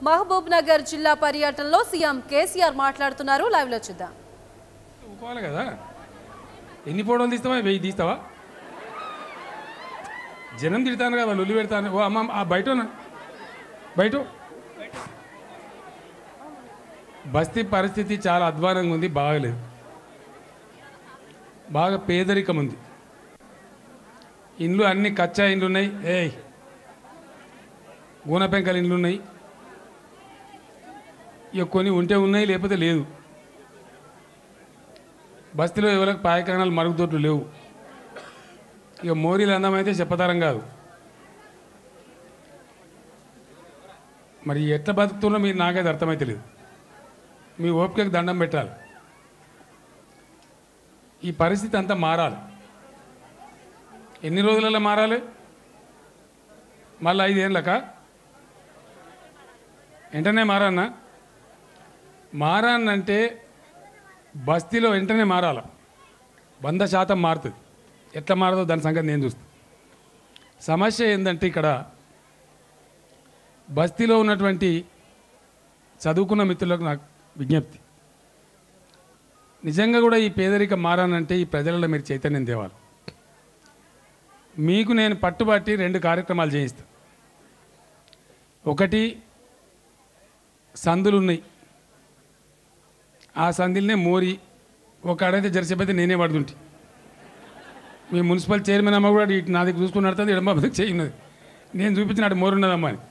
మహబూబ్ నగర్ జిల్లా పర్యటనలో సీఎం కేసీఆర్ మాట్లాడుతున్నారు లైవ్ లో చూద్దాం ఊకోవాలి కదా ఎన్ని ఫోటోలు తీస్తావా వెయ్యి తీస్తావా జనం తిడతాను కదా లొల్లి పెడతాను ఓ అమ్మ ఆ బయట బయట బస్తీ పరిస్థితి చాలా అధ్వానంగా ఉంది బాగలేదు బాగా పేదరికం ఉంది ఇండ్లు అన్ని కచ్చా ఇండ్లు ఉన్నాయి ఏయ్ గూన పెంకల ఇండ్లు ఉన్నాయి ఇక కొన్ని ఉంటే ఉన్నాయి లేకపోతే లేదు బస్తీలో ఎవరికి పాయకానాలు మరుగుదొడ్లు లేవు ఇక మోరీలు అందమైతే చెప్పతరం కాదు మరి ఎట్లా బతుకుతున్నా మీరు నాకైతే అర్థమైతే లేదు మీ ఓపికకు దండం పెట్టాలి ఈ పరిస్థితి అంతా మారాలి ఎన్ని రోజులలో మారాలి మళ్ళీ ఐదేళ్ళక వెంటనే మారన్నా మారానంటే బస్తీలో వెంటనే మారాల వంద శాతం మారుతుంది ఎట్లా మారదో దాని సంగతి నేను చూస్తాను సమస్య ఏంటంటే ఇక్కడ బస్తీలో ఉన్నటువంటి చదువుకున్న మిత్రులకు నాకు విజ్ఞప్తి నిజంగా కూడా ఈ పేదరికం మారానంటే ఈ ప్రజలలో మీరు చైతన్యం తేవాలి మీకు నేను పట్టుబట్టి రెండు కార్యక్రమాలు చేయిస్తాను ఒకటి సందులు ఉన్నాయి ఆ సందిల్నే మోరి ఒక ఆడైతే జరసేపైతే నేనే పడుతుంటే మీ మున్సిపల్ చైర్మన్ అమ్మ కూడా ఇటు నా దగ్గర చూసుకుని నడుతుంది ఎడమ దగ్గర చేయి ఉన్నది నేను చూపించిన అటు మోరు ఉన్నదమ్మా అని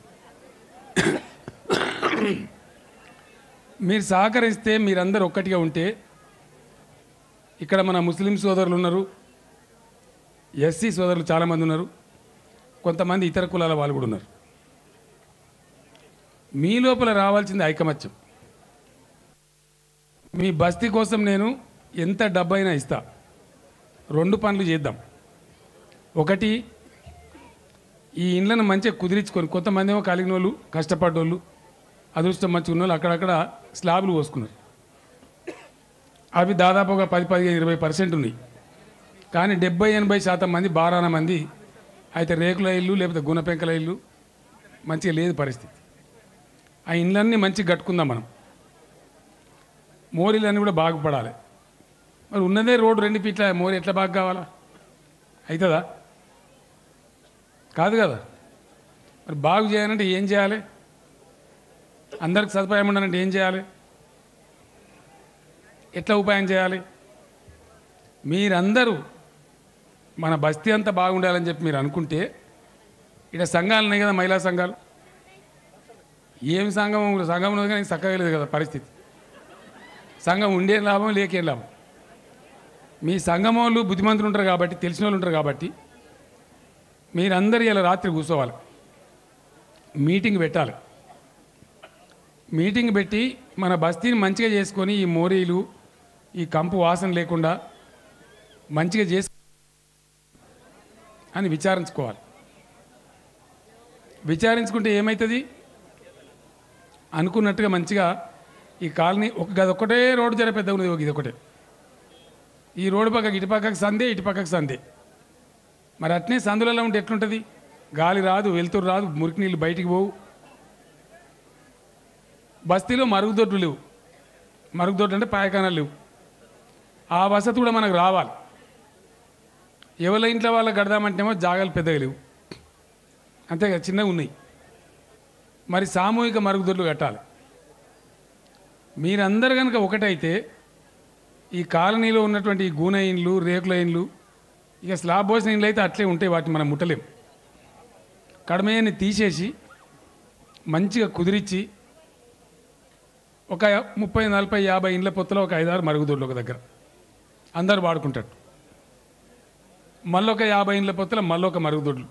మీరు సహకరిస్తే మీరందరూ ఒక్కటిగా ఉంటే ఇక్కడ మన ముస్లిం సోదరులు ఉన్నారు ఎస్సీ సోదరులు చాలామంది ఉన్నారు కొంతమంది ఇతర కులాల వాళ్ళు కూడా ఉన్నారు మీ లోపల రావాల్సింది ఐకమత్యం మీ బస్తీ కోసం నేను ఎంత డబ్బైనా ఇస్తా రెండు పనులు చేద్దాం ఒకటి ఈ ఇండ్లను మంచిగా కుదిరించుకొని కొంతమంది ఏమో కలిగిన వాళ్ళు కష్టపడ్డోళ్ళు అదృష్టం మంచిగా ఉన్న వాళ్ళు అక్కడక్కడ స్లాబ్లు పోసుకున్నారు అవి దాదాపుగా పది పదిహేను ఇరవై పర్సెంట్ ఉన్నాయి కానీ డెబ్బై ఎనభై శాతం మంది బారాన మంది అయితే రేకుల ఇల్లు లేకపోతే గుణపెంకల ఇల్లు మంచిగా లేదు పరిస్థితి ఆ ఇండ్లన్నీ మంచిగా కట్టుకుందాం మనం మోరీలన్నీ కూడా బాగుపడాలి మరి ఉన్నదే రోడ్డు రెండు ఫీట్ల మోరీ ఎట్లా బాగా కావాలా అవుతుందా కాదు కదా మరి బాగు చేయాలంటే ఏం చేయాలి అందరికి సదుపాయం ఉండాలంటే ఏం చేయాలి ఎట్లా ఉపాయం చేయాలి మీరందరూ మన బస్తీ అంతా బాగుండాలని చెప్పి మీరు అనుకుంటే ఇక్కడ సంఘాలు ఉన్నాయి కదా మహిళా సంఘాలు ఏం సంఘం సంఘం ఉన్నది కానీ చక్కగా లేదు కదా పరిస్థితి సంఘం ఉండే లాభం లేకేం లాభం మీ సంఘం వాళ్ళు బుద్ధిమంతులు ఉంటారు కాబట్టి తెలిసిన వాళ్ళు ఉంటారు కాబట్టి మీరందరూ ఇలా రాత్రి కూర్చోవాలి మీటింగ్ పెట్టాలి మీటింగ్ పెట్టి మన బస్తీని మంచిగా చేసుకొని ఈ మోరీలు ఈ కంపు వాసన లేకుండా మంచిగా చేసు అని విచారించుకోవాలి విచారించుకుంటే ఏమవుతుంది అనుకున్నట్టుగా మంచిగా ఈ కాలనీ ఒక గది ఒకటే రోడ్డు జర పెద్దగా ఉన్నది ఒక ఇది ఒకటే ఈ రోడ్డు పక్కకి ఇటు పక్కకి సందే ఇటు పక్కకి సందే మరి అట్నే సందులలో ఉంటే ఎట్లుంటుంది గాలి రాదు వెలుతురు రాదు మురికి నీళ్ళు బయటికి పోవు బస్తీలో మరుగుదొడ్లు లేవు మరుగుదొడ్లు అంటే పాయకానాలు లేవు ఆ వసతి కూడా మనకు రావాలి ఎవరి ఇంట్లో వాళ్ళకి కడదామంటేమో జాగాలు పెద్దగా లేవు అంతే కదా చిన్నగా ఉన్నాయి మరి సామూహిక మరుగుదొడ్లు కట్టాలి మీరందరు కనుక ఒకటైతే ఈ కాలనీలో ఉన్నటువంటి ఈ గూన ఇండ్లు రేకుల ఇండ్లు ఇక స్లాబ్ పోసిన ఇండ్లు అయితే అట్లే ఉంటాయి వాటిని మనం ముట్టలేం కడమయ్యని తీసేసి మంచిగా కుదిరించి ఒక ముప్పై నలభై యాభై ఇండ్ల పొత్తులో ఒక ఐదారు మరుగుదొడ్లు ఒక దగ్గర అందరు వాడుకుంటారు మళ్ళొక యాభై ఇండ్ల పొత్తులో మళ్ళొక మరుగుదొడ్లు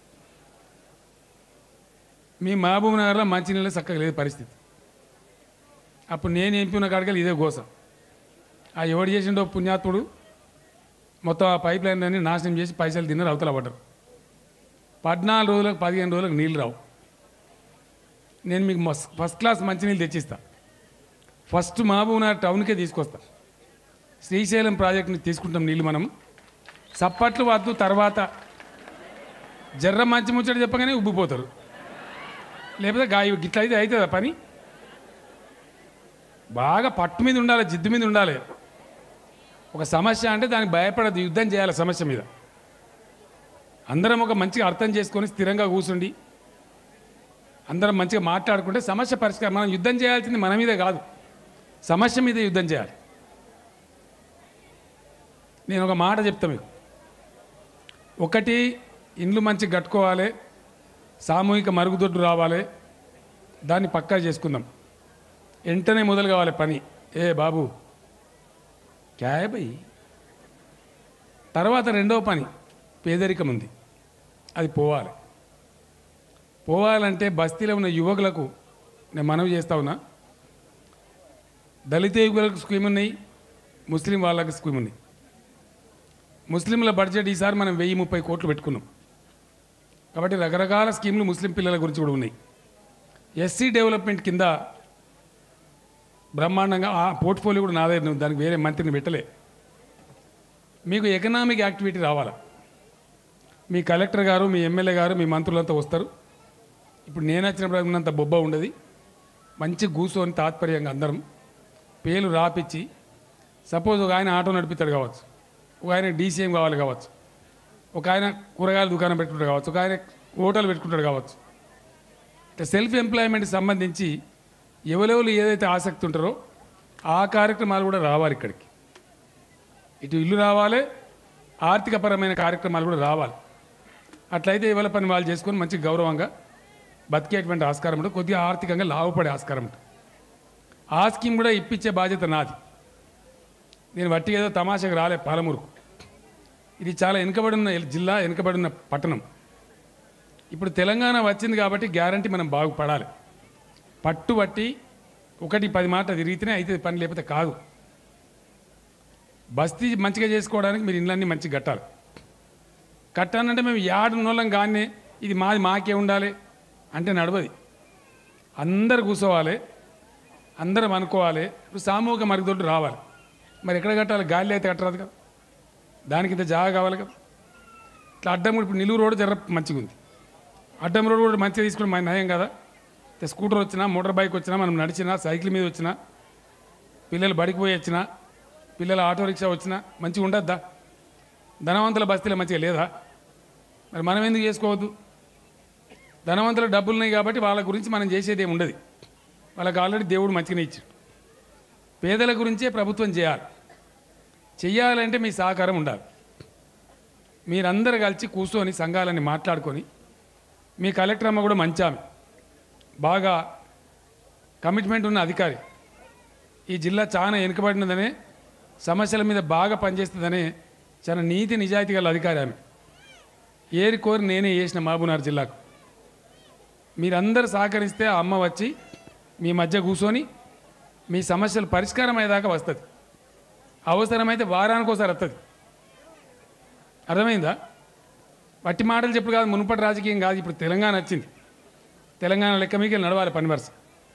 మీ మహబూబ్ నగర్లో మంచినీళ్ళు చక్కగా లేదు పరిస్థితి అప్పుడు నేను ఎంపీ ఉన్న కాడికి ఇదే గోస ఆ ఎవడు చేసిండో పుణ్యాత్ముడు మొత్తం ఆ పైప్ లైన్ అన్ని నాశనం చేసి పైసలు తిన్నారు అవతల పడ్డారు పద్నాలుగు రోజులకు పదిహేను రోజులకు నీళ్ళు రావు నేను మీకు మస్ ఫస్ట్ క్లాస్ మంచినీళ్ళు తెచ్చిస్తా ఫస్ట్ మహబూబ్నగర్ టౌన్కే తీసుకొస్తా శ్రీశైలం ప్రాజెక్ట్ని తీసుకుంటాం నీళ్ళు మనం సప్పట్లు వద్దు తర్వాత జర్ర మంచి ముచ్చట చెప్పగానే ఉబ్బిపోతారు లేకపోతే గాయ గిట్ల అయితే అవుతుందా పని బాగా పట్టు మీద ఉండాలి జిద్దు మీద ఉండాలి ఒక సమస్య అంటే దానికి భయపడదు యుద్ధం చేయాలి సమస్య మీద అందరం ఒక మంచిగా అర్థం చేసుకొని స్థిరంగా కూర్చుండి అందరం మంచిగా మాట్లాడుకుంటే సమస్య పరిష్కారం మనం యుద్ధం చేయాల్సింది మన మీదే కాదు సమస్య మీద యుద్ధం చేయాలి నేను ఒక మాట చెప్తా మీకు ఒకటి ఇండ్లు మంచిగా కట్టుకోవాలి సామూహిక మరుగుదొడ్డు రావాలి దాన్ని పక్కా చేసుకుందాం వెంటనే మొదలు కావాలి పని ఏ బాబు క్యాయ్ బై తర్వాత రెండవ పని పేదరికం ఉంది అది పోవాలి పోవాలంటే బస్తీలో ఉన్న యువకులకు నేను మనవి చేస్తా ఉన్నా దళిత యువకులకు స్కీమ్ ఉన్నాయి ముస్లిం వాళ్ళకి స్కీమ్ ఉన్నాయి ముస్లింల బడ్జెట్ ఈసారి మనం వెయ్యి ముప్పై కోట్లు పెట్టుకున్నాం కాబట్టి రకరకాల స్కీములు ముస్లిం పిల్లల గురించి కూడా ఉన్నాయి ఎస్సీ డెవలప్మెంట్ కింద బ్రహ్మాండంగా ఆ పోర్ట్ఫోలియో కూడా నాదే నువ్వు దానికి వేరే మంత్రిని పెట్టలే మీకు ఎకనామిక్ యాక్టివిటీ రావాలా మీ కలెక్టర్ గారు మీ ఎమ్మెల్యే గారు మీ మంత్రులంతా వస్తారు ఇప్పుడు నేను వచ్చినప్పుడు ఉన్నంత బొబ్బ ఉండదు మంచి కూర్చొని తాత్పర్యంగా అందరం పేర్లు రాపిచ్చి సపోజ్ ఒక ఆయన ఆటో నడిపిస్తాడు కావచ్చు ఒక ఆయన డీసీఎం కావాలి కావచ్చు ఒక ఆయన కూరగాయల దుకాణం పెట్టుకుంటాడు కావచ్చు ఒక ఆయన హోటల్ పెట్టుకుంటాడు కావచ్చు ఇట్లా సెల్ఫ్ ఎంప్లాయ్మెంట్కి సంబంధించి ఎవరెవరు ఏదైతే ఆసక్తి ఉంటారో ఆ కార్యక్రమాలు కూడా రావాలి ఇక్కడికి ఇటు ఇల్లు రావాలి ఆర్థికపరమైన కార్యక్రమాలు కూడా రావాలి అట్లయితే ఇవాళ పని వాళ్ళు చేసుకొని మంచి గౌరవంగా బతికేటువంటి ఆస్కారం ఉంటుంది కొద్దిగా ఆర్థికంగా లాభపడే ఆస్కారం ఉంటుంది ఆ స్కీమ్ కూడా ఇప్పించే బాధ్యత నాది నేను వట్టి ఏదో తమాషకు రాలే పాలమూరుకు ఇది చాలా వెనుకబడిన జిల్లా వెనుకబడిన పట్టణం ఇప్పుడు తెలంగాణ వచ్చింది కాబట్టి గ్యారంటీ మనం బాగుపడాలి పట్టుబట్టి ఒకటి పది మాట తిరిగితేనే అయితే పని లేకపోతే కాదు బస్తీ మంచిగా చేసుకోవడానికి మీరు ఇళ్ళన్నీ మంచిగా కట్టాలి కట్టానంటే మేము యాడున్నోళ్ళం కానీ ఇది మాది మాకే ఉండాలి అంటే నడవది అందరు కూర్చోవాలి అందరం అనుకోవాలి ఇప్పుడు సామూహిక మరుగుదొడ్డు రావాలి మరి ఎక్కడ కట్టాలి గాలి అయితే కట్టరాదు కదా దానికి ఇంత జాగా కావాలి కదా ఇట్లా అడ్డం కూడా ఇప్పుడు నిలువు రోడ్డు జర మంచిగా ఉంది అడ్డం రోడ్డు కూడా మంచిగా తీసుకుని మన నయం కదా ఇట్లా స్కూటర్ వచ్చినా మోటార్ బైక్ వచ్చినా మనం నడిచినా సైకిల్ మీద వచ్చినా పిల్లలు బడికి పోయి వచ్చినా పిల్లల ఆటో రిక్షా వచ్చినా మంచిగా ఉండద్దా ధనవంతుల బస్తీలో మంచిగా లేదా మరి మనం ఎందుకు చేసుకోవద్దు ధనవంతుల డబ్బులు ఉన్నాయి కాబట్టి వాళ్ళ గురించి మనం చేసేది ఏమి ఉండదు వాళ్ళకి ఆల్రెడీ దేవుడు మంచిగానే ఇచ్చాడు పేదల గురించే ప్రభుత్వం చేయాలి చెయ్యాలంటే మీ సహకారం ఉండాలి మీరందరూ కలిసి కూర్చొని సంఘాలని మాట్లాడుకొని మీ కలెక్టర్ అమ్మ కూడా మంచి ఆమె బాగా కమిట్మెంట్ ఉన్న అధికారి ఈ జిల్లా చాలా వెనుకబడినదనే సమస్యల మీద బాగా పనిచేస్తుందనే చాలా నీతి నిజాయితీ గల అధికారి ఆమె ఏరి కోరి నేనే చేసిన మహబూబ్నగర్ జిల్లాకు మీరందరూ సహకరిస్తే ఆ అమ్మ వచ్చి మీ మధ్య కూర్చొని మీ సమస్యలు పరిష్కారం అయ్యేదాకా వస్తుంది అవసరమైతే వారానికి ఒకసారి వస్తుంది అర్థమైందా వట్టి మాటలు చెప్పుడు కాదు మునుపటి రాజకీయం కాదు ఇప్పుడు తెలంగాణ వచ్చింది తెలంగాణ లెక్క మీకు నడవాలి పని వరుస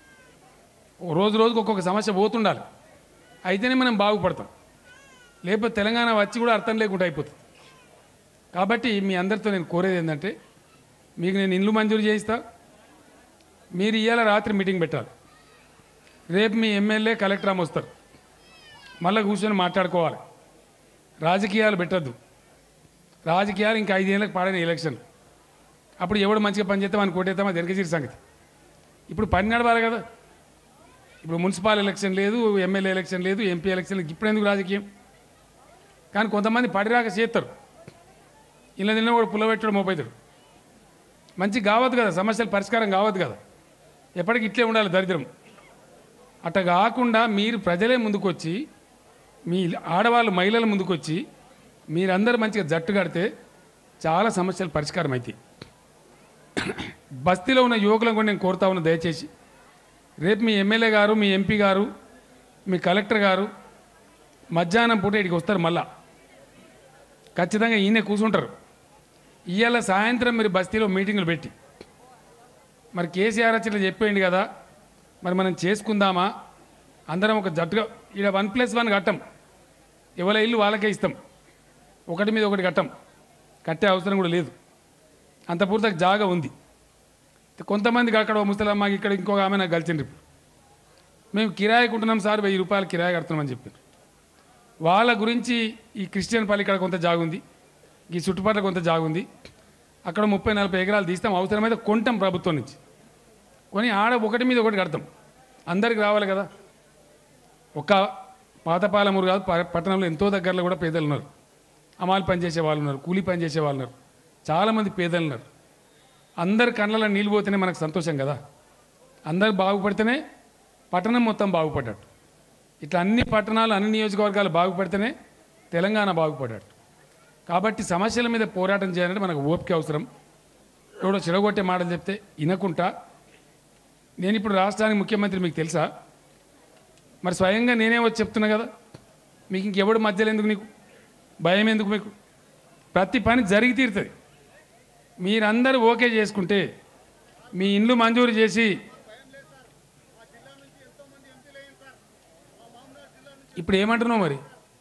ఓ రోజు రోజుకు ఒక్కొక్క సమస్య పోతుండాలి అయితేనే మనం బాగుపడతాం లేకపోతే తెలంగాణ వచ్చి కూడా అర్థం లేకుండా అయిపోతుంది కాబట్టి మీ అందరితో నేను కోరేది ఏంటంటే మీకు నేను ఇండ్లు మంజూరు చేయిస్తా మీరు ఇవాళ రాత్రి మీటింగ్ పెట్టాలి రేపు మీ ఎమ్మెల్యే కలెక్టర్ ఆమె వస్తారు మళ్ళీ కూర్చొని మాట్లాడుకోవాలి రాజకీయాలు పెట్టద్దు రాజకీయాలు ఇంకా ఐదేళ్ళకి పాడైన ఎలక్షన్ అప్పుడు ఎవడు మంచిగా పని చేస్తాం అని కొట్టేస్తామా దెరకచీరి సంగతి ఇప్పుడు పని నడవాలి కదా ఇప్పుడు మున్సిపల్ ఎలక్షన్ లేదు ఎమ్మెల్యే ఎలక్షన్ లేదు ఎంపీ ఎలక్షన్ లేదు ఇప్పుడు ఎందుకు రాజకీయం కానీ కొంతమంది పడిరాక చేస్తారు ఇలా తిన్న కూడా పుల్లబెట్టడం మోపవుతాడు మంచి కావద్దు కదా సమస్యలు పరిష్కారం కావద్దు కదా ఎప్పటికి ఇట్లే ఉండాలి దరిద్రం అట్ట కాకుండా మీరు ప్రజలే ముందుకొచ్చి మీ ఆడవాళ్ళు మహిళల ముందుకొచ్చి మీరందరూ మంచిగా జట్టు కడితే చాలా సమస్యలు పరిష్కారం అవుతాయి బస్తీలో ఉన్న యువకులను కూడా నేను కోరుతా ఉన్నా దయచేసి రేపు మీ ఎమ్మెల్యే గారు మీ ఎంపీ గారు మీ కలెక్టర్ గారు మధ్యాహ్నం పూట ఇక్కడికి వస్తారు మళ్ళా ఖచ్చితంగా ఈయనే కూర్చుంటారు ఇవాళ సాయంత్రం మీరు బస్తీలో మీటింగులు పెట్టి మరి కేసీఆర్ వచ్చి ఇట్లా చెప్పేయండి కదా మరి మనం చేసుకుందామా అందరం ఒక జట్టుగా ఇక్కడ వన్ ప్లస్ వన్ కట్టం ఎవరి ఇల్లు వాళ్ళకే ఇస్తాం ఒకటి మీద ఒకటి కట్టం కట్టే అవసరం కూడా లేదు అంత పూర్తిగా జాగా ఉంది కొంతమందికి అక్కడ ఓ ముసలమ్మ ఇక్కడ ఇంకొక ఆమె నాకు కలిసిండ్రు ఇప్పుడు మేము కిరాయి కొంటున్నాం సార్ వెయ్యి రూపాయలు కిరాయి కడుతున్నామని చెప్పారు వాళ్ళ గురించి ఈ క్రిస్టియన్ పల్లి ఇక్కడ కొంత జాగుంది ఈ చుట్టుపక్కల కొంత జాగుంది అక్కడ ముప్పై నలభై ఎకరాలు తీస్తాం అవసరమైతే కొంటాం ప్రభుత్వం నుంచి కొని ఆడ ఒకటి మీద ఒకటి కడతాం అందరికి రావాలి కదా ఒక పాతపాలమూరు కాదు ప- పట్టణంలో ఎంతో దగ్గరలో కూడా పేదలు ఉన్నారు అమాలి పని చేసే వాళ్ళు ఉన్నారు కూలీ పని చేసే వాళ్ళు ఉన్నారు చాలామంది పేదలు ఉన్నారు అందరి కళ్ళలో నీళ్ళు పోతేనే మనకు సంతోషం కదా అందరు బాగుపడితేనే పట్టణం మొత్తం బాగుపడ్డట్టు ఇట్లా అన్ని పట్టణాలు అన్ని నియోజకవర్గాలు బాగుపడితేనే తెలంగాణ బాగుపడ్డట్టు కాబట్టి సమస్యల మీద పోరాటం చేయాలంటే మనకు ఓపిక అవసరం ఎవడో చెడగొట్టే మాటలు చెప్తే వినకుంటా నేను ఇప్పుడు రాష్ట్రానికి ముఖ్యమంత్రి మీకు తెలుసా మరి స్వయంగా నేనే వచ్చి చెప్తున్నా కదా మీకు ఇంకెవడు మధ్యలో ఎందుకు నీకు భయం ఎందుకు మీకు ప్రతి పని జరిగి తీరుతుంది మీరందరూ ఓకే చేసుకుంటే మీ ఇండ్లు మంజూరు చేసి ఇప్పుడు ఏమంటున్నావు మరి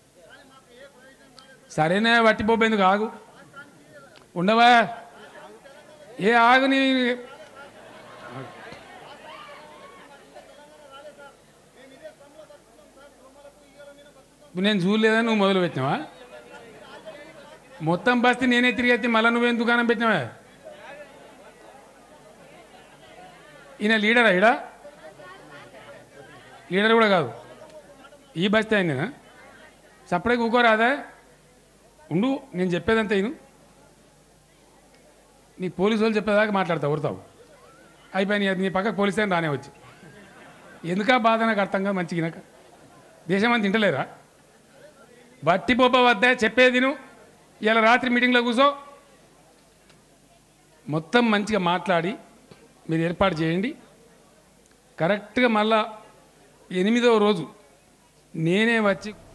సరేనా వట్టిపోబు ఎందుకు ఆగు ఉండవా ఏ ఆగు నీ ఇప్పుడు నేను చూడలేదని నువ్వు మొదలు పెట్టినావా మొత్తం బస్తీ నేనే తిరిగి మళ్ళీ నువ్వేం దుకాణం పెట్టినావా ఈయన లీడరా ఈడ లీడర్ కూడా కాదు ఈ బస్తీ ఆయన సపరేట్ ఊకోరాదా ఉండు నేను చెప్పేదంతా ఇను నీ పోలీసు వాళ్ళు చెప్పేదాకా మాట్లాడతావు ఊరుతావు అయిపోయినాయి నీ పక్కకు పోలీసు అని రానే వచ్చి ఎందుకా బాధ నాకు అర్థం కాదు మంచిగా నాకు దేశం అంతా తింటలేరా బట్టి బొబ్బ వద్ద చెప్పేది నువ్వు ఇలా రాత్రి మీటింగ్లో కూర్చో మొత్తం మంచిగా మాట్లాడి మీరు ఏర్పాటు చేయండి కరెక్ట్గా మళ్ళా ఎనిమిదవ రోజు నేనే వచ్చి